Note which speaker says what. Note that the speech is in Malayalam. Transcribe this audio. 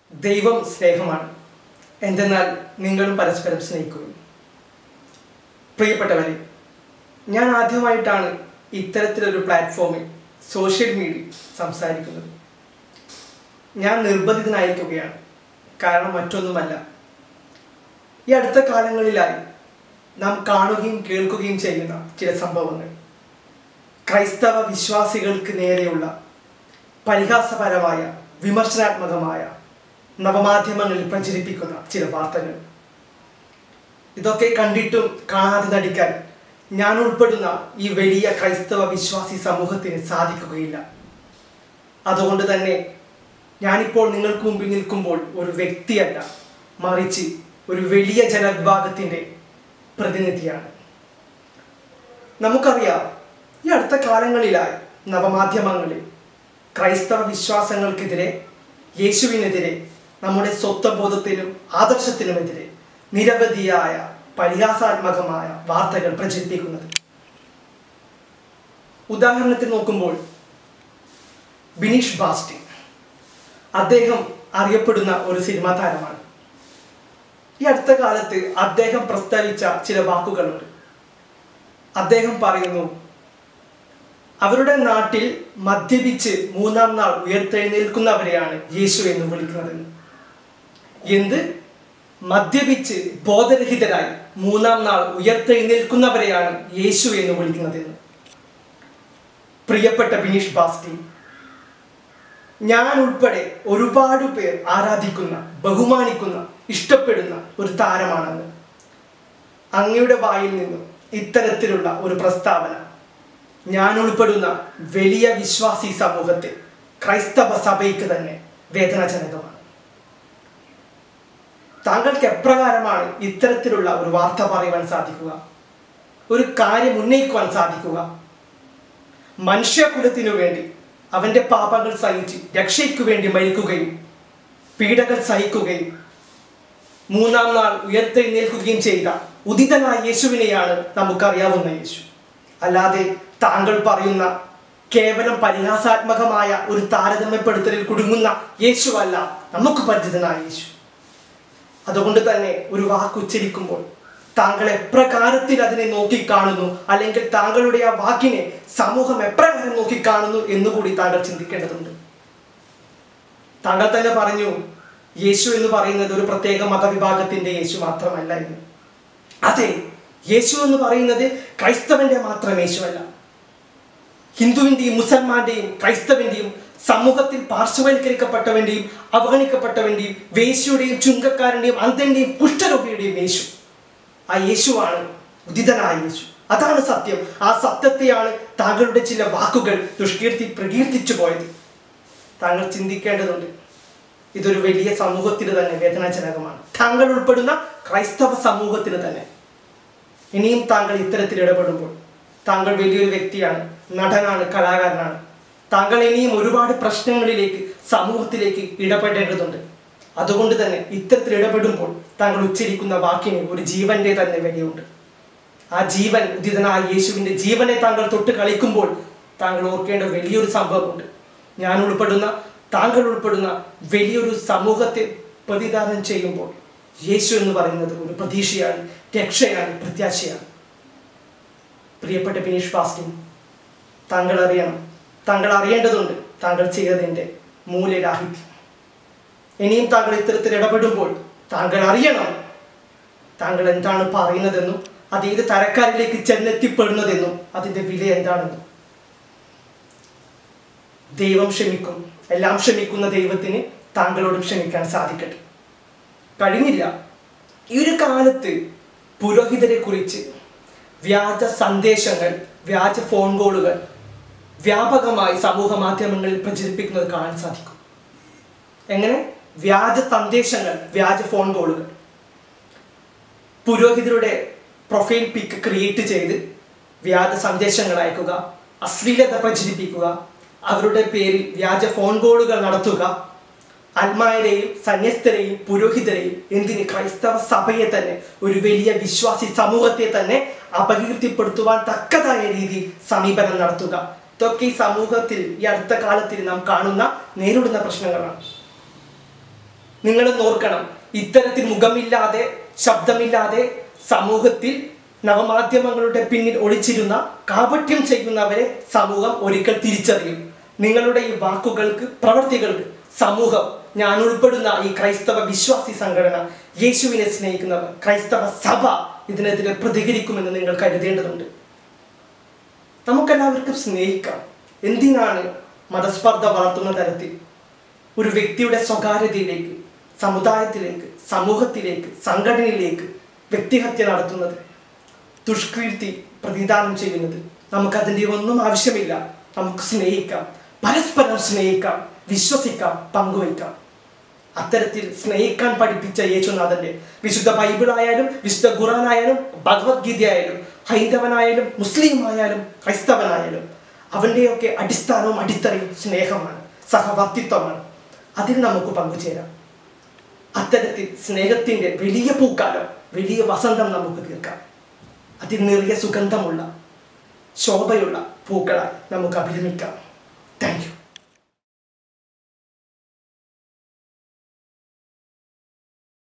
Speaker 1: ദൈവം സ്നേഹമാണ് എന്തെന്നാൽ നിങ്ങളും പരസ്പരം സ്നേഹിക്കുകയും പ്രിയപ്പെട്ടവരെ ഞാൻ ആദ്യമായിട്ടാണ് ഇത്തരത്തിലൊരു പ്ലാറ്റ്ഫോമിൽ സോഷ്യൽ മീഡിയ സംസാരിക്കുന്നത് ഞാൻ നിർബന്ധിതനായിരിക്കുകയാണ് കാരണം മറ്റൊന്നുമല്ല ഈ അടുത്ത കാലങ്ങളിലായി നാം കാണുകയും കേൾക്കുകയും ചെയ്യുന്ന ചില സംഭവങ്ങൾ ക്രൈസ്തവ വിശ്വാസികൾക്ക് നേരെയുള്ള പരിഹാസപരമായ വിമർശനാത്മകമായ നവമാധ്യമങ്ങളിൽ പ്രചരിപ്പിക്കുന്ന ചില വാർത്തകൾ ഇതൊക്കെ കണ്ടിട്ടും കാണാതെ നടിക്കാൻ ഞാൻ ഉൾപ്പെടുന്ന ഈ വലിയ ക്രൈസ്തവ വിശ്വാസി സമൂഹത്തിന് സാധിക്കുകയില്ല അതുകൊണ്ട് തന്നെ ഞാനിപ്പോൾ നിങ്ങൾക്ക് മുമ്പിൽ നിൽക്കുമ്പോൾ ഒരു വ്യക്തിയല്ല മറിച്ച് ഒരു വലിയ ജനവിഭാഗത്തിൻ്റെ പ്രതിനിധിയാണ് നമുക്കറിയാം ഈ അടുത്ത കാലങ്ങളിലായി നവമാധ്യമങ്ങളിൽ ക്രൈസ്തവ വിശ്വാസങ്ങൾക്കെതിരെ യേശുവിനെതിരെ നമ്മുടെ സ്വത്വബോധത്തിനും ആദർശത്തിനുമെതിരെ നിരവധിയായ പരിഹാസാത്മകമായ വാർത്തകൾ പ്രചരിപ്പിക്കുന്നത് ഉദാഹരണത്തിന് നോക്കുമ്പോൾ ബിനീഷ് ബാസ്റ്റി അദ്ദേഹം അറിയപ്പെടുന്ന ഒരു സിനിമാ താരമാണ് ഈ അടുത്ത കാലത്ത് അദ്ദേഹം പ്രസ്താവിച്ച ചില വാക്കുകളുണ്ട് അദ്ദേഹം പറയുന്നു അവരുടെ നാട്ടിൽ മദ്യപിച്ച് മൂന്നാം നാൾ ഉയർത്തെഴുന്നേൽക്കുന്നവരെയാണ് യേശു എന്ന് വിളിക്കുന്നത് എന്ത് മദ്യപിച്ച് ബോധരഹിതരായി മൂന്നാം നാൾ ഉയർത്തെഴുന്നേൽക്കുന്നവരെയാണ് യേശു എന്ന് വിളിക്കുന്നതെന്ന് പ്രിയപ്പെട്ട ബിനീഷ് ബാസ്റ്റി ഞാൻ ഉൾപ്പെടെ ഒരുപാട് പേർ ആരാധിക്കുന്ന ബഹുമാനിക്കുന്ന ഇഷ്ടപ്പെടുന്ന ഒരു താരമാണെന്ന് അങ്ങയുടെ വായിൽ നിന്നും ഇത്തരത്തിലുള്ള ഒരു പ്രസ്താവന ഞാൻ ഉൾപ്പെടുന്ന വലിയ വിശ്വാസി സമൂഹത്തെ ക്രൈസ്തവ സഭയ്ക്ക് തന്നെ വേദനാജനകമാണ് താങ്കൾക്ക് എപ്രകാരമാണ് ഇത്തരത്തിലുള്ള ഒരു വാർത്ത പറയുവാൻ സാധിക്കുക ഒരു കാര്യം ഉന്നയിക്കുവാൻ സാധിക്കുക മനുഷ്യകുലത്തിനു വേണ്ടി അവന്റെ പാപങ്ങൾ സഹിച്ച് രക്ഷയ്ക്കു വേണ്ടി മരിക്കുകയും പീഡകൾ സഹിക്കുകയും മൂന്നാം നാൾ ഉയർത്തെഴുന്നേൽക്കുകയും ചെയ്ത ഉദിതനായ യേശുവിനെയാണ് നമുക്കറിയാവുന്ന യേശു അല്ലാതെ താങ്കൾ പറയുന്ന കേവലം പരിഹാസാത്മകമായ ഒരു താരതമ്യപ്പെടുത്തലിൽ കുടുങ്ങുന്ന യേശുവല്ല നമുക്ക് പരിചിതനായ യേശു അതുകൊണ്ട് തന്നെ ഒരു വാക്ക് ഉച്ചരിക്കുമ്പോൾ താങ്കൾ എപ്രകാരത്തിൽ അതിനെ നോക്കിക്കാണുന്നു അല്ലെങ്കിൽ താങ്കളുടെ ആ വാക്കിനെ സമൂഹം എപ്രകാരം നോക്കിക്കാണുന്നു എന്നുകൂടി താങ്കൾ ചിന്തിക്കേണ്ടതുണ്ട് താങ്കൾ തന്നെ പറഞ്ഞു യേശു എന്ന് പറയുന്നത് ഒരു പ്രത്യേക മതവിഭാഗത്തിന്റെ യേശു മാത്രമല്ല എന്ന് അതെ യേശു എന്ന് പറയുന്നത് ക്രൈസ്തവന്റെ മാത്രം യേശുവല്ല ഹിന്ദുവിന്റെയും മുസൽമാന്റെയും ക്രൈസ്തവന്റെയും സമൂഹത്തിൽ പാർശ്വവൽക്കരിക്കപ്പെട്ടവന്റെയും അവഗണിക്കപ്പെട്ടവന്റെയും വേശ്യയുടെയും ചുങ്കക്കാരന്റെയും അന്ധന്റെയും കുഷ്ഠരോഗിയുടെയും യേശു ആ യേശുവാണ് ഉദിതനായ യേശു അതാണ് സത്യം ആ സത്യത്തെയാണ് താങ്കളുടെ ചില വാക്കുകൾ ദുഷ്കീർത്തി പ്രകീർത്തിച്ചു പോയത് താങ്കൾ ചിന്തിക്കേണ്ടതുണ്ട് ഇതൊരു വലിയ സമൂഹത്തിന് തന്നെ വേദനാജനകമാണ് താങ്കൾ ഉൾപ്പെടുന്ന ക്രൈസ്തവ സമൂഹത്തിന് തന്നെ ഇനിയും താങ്കൾ ഇത്തരത്തിൽ ഇടപെടുമ്പോൾ താങ്കൾ വലിയൊരു വ്യക്തിയാണ് നടനാണ് കലാകാരനാണ് താങ്കൾ ഇനിയും ഒരുപാട് പ്രശ്നങ്ങളിലേക്ക് സമൂഹത്തിലേക്ക് ഇടപെടേണ്ടതുണ്ട് അതുകൊണ്ട് തന്നെ ഇത്തരത്തിൽ ഇടപെടുമ്പോൾ താങ്കൾ ഉച്ചരിക്കുന്ന വാക്കിന് ഒരു ജീവന്റെ തന്നെ വിലയുണ്ട് ആ ജീവൻ ഉദിതനായ യേശുവിന്റെ ജീവനെ താങ്കൾ തൊട്ട് കളിക്കുമ്പോൾ താങ്കൾ ഓർക്കേണ്ട വലിയൊരു സംഭവമുണ്ട് ഞാൻ ഉൾപ്പെടുന്ന താങ്കൾ ഉൾപ്പെടുന്ന വലിയൊരു സമൂഹത്തെ പ്രതിദാനം ചെയ്യുമ്പോൾ യേശു എന്ന് പറയുന്നത് ഒരു പ്രതീക്ഷയാണ് രക്ഷയാണ് പ്രത്യാശയാണ് പ്രിയപ്പെട്ട ബിനീഷ് ഫാസ്റ്റിംഗ് താങ്കൾ അറിയണം താങ്കൾ അറിയേണ്ടതുണ്ട് താങ്കൾ ചെയ്തതിൻ്റെ മൂല്യരാഹിത്യം ഇനിയും താങ്കൾ ഇത്തരത്തിൽ ഇടപെടുമ്പോൾ താങ്കൾ അറിയണം താങ്കൾ എന്താണ് പറയുന്നതെന്നും അത് ഏത് തരക്കാരിലേക്ക് ചെന്നെത്തിപ്പെടുന്നതെന്നും അതിൻ്റെ വില എന്താണെന്നും ദൈവം ക്ഷമിക്കും എല്ലാം ക്ഷമിക്കുന്ന ദൈവത്തിന് താങ്കളോടും ക്ഷമിക്കാൻ സാധിക്കട്ടെ കഴിഞ്ഞില്ല ഈ ഒരു കാലത്ത് പുരോഹിതരെ കുറിച്ച് വ്യാജ സന്ദേശങ്ങൾ വ്യാജ ഫോൺ കോളുകൾ വ്യാപകമായി സമൂഹ മാധ്യമങ്ങളിൽ പ്രചരിപ്പിക്കുന്നത് കാണാൻ സാധിക്കും എങ്ങനെ വ്യാജ സന്ദേശങ്ങൾ വ്യാജ ഫോൺ കോളുകൾ പുരോഹിതരുടെ പ്രൊഫൈൽ പിക്ക് ക്രിയേറ്റ് ചെയ്ത് വ്യാജ സന്ദേശങ്ങൾ അയക്കുക അശ്ലീലത പ്രചരിപ്പിക്കുക അവരുടെ പേരിൽ വ്യാജ ഫോൺ കോളുകൾ നടത്തുക ആത്മാരെയും സന്യസ്തരെയും പുരോഹിതരെയും എന്തിന് ക്രൈസ്തവ സഭയെ തന്നെ ഒരു വലിയ വിശ്വാസി സമൂഹത്തെ തന്നെ അപകീർത്തിപ്പെടുത്തുവാൻ തക്കതായ രീതിയിൽ സമീപനം നടത്തുക ഇതൊക്കെ ഈ സമൂഹത്തിൽ ഈ അടുത്ത കാലത്തിൽ നാം കാണുന്ന നേരിടുന്ന പ്രശ്നങ്ങളാണ് നിങ്ങളൊന്ന് ഓർക്കണം ഇത്തരത്തിൽ മുഖമില്ലാതെ ശബ്ദമില്ലാതെ സമൂഹത്തിൽ നവമാധ്യമങ്ങളുടെ പിന്നിൽ ഒളിച്ചിരുന്ന കാപട്യം ചെയ്യുന്നവരെ സമൂഹം ഒരിക്കൽ തിരിച്ചറിയും നിങ്ങളുടെ ഈ വാക്കുകൾക്ക് പ്രവർത്തികൾക്ക് സമൂഹം ഞാൻ ഉൾപ്പെടുന്ന ഈ ക്രൈസ്തവ വിശ്വാസി സംഘടന യേശുവിനെ സ്നേഹിക്കുന്നവർ ക്രൈസ്തവ സഭ ഇതിനെതിരെ പ്രതികരിക്കുമെന്ന് നിങ്ങൾ കരുതേണ്ടതുണ്ട് നമുക്കെല്ലാവർക്കും സ്നേഹിക്കാം എന്തിനാണ് മതസ്പർദ്ധ വളർത്തുന്ന തരത്തിൽ ഒരു വ്യക്തിയുടെ സ്വകാര്യതയിലേക്ക് സമുദായത്തിലേക്ക് സമൂഹത്തിലേക്ക് സംഘടനയിലേക്ക് വ്യക്തിഹത്യ നടത്തുന്നത് ദുഷ്കീർത്തി പ്രതിദാനം ചെയ്യുന്നത് നമുക്കതിൻ്റെ ഒന്നും ആവശ്യമില്ല നമുക്ക് സ്നേഹിക്കാം പരസ്പരം സ്നേഹിക്കാം വിശ്വസിക്കാം പങ്കുവയ്ക്കാം അത്തരത്തിൽ സ്നേഹിക്കാൻ പഠിപ്പിച്ച യേശുനാഥന്റെ വിശുദ്ധ ബൈബിൾ ആയാലും വിശുദ്ധ ഖുറാൻ ആയാലും ഭഗവത്ഗീത ആയാലും ഹൈന്ദവനായാലും മുസ്ലിം ആയാലും ക്രൈസ്തവനായാലും അവൻ്റെയൊക്കെ അടിസ്ഥാനവും അടിത്തറയും സ്നേഹമാണ് സഹവർത്തിത്വമാണ് അതിൽ നമുക്ക് പങ്കുചേരാം അത്തരത്തിൽ സ്നേഹത്തിന്റെ വലിയ പൂക്കാലം വലിയ വസന്തം നമുക്ക് തീർക്കാം അതിൽ നിറയെ സുഗന്ധമുള്ള ശോഭയുള്ള പൂക്കളായി നമുക്ക് അഭിരമിക്കാം താങ്ക് യു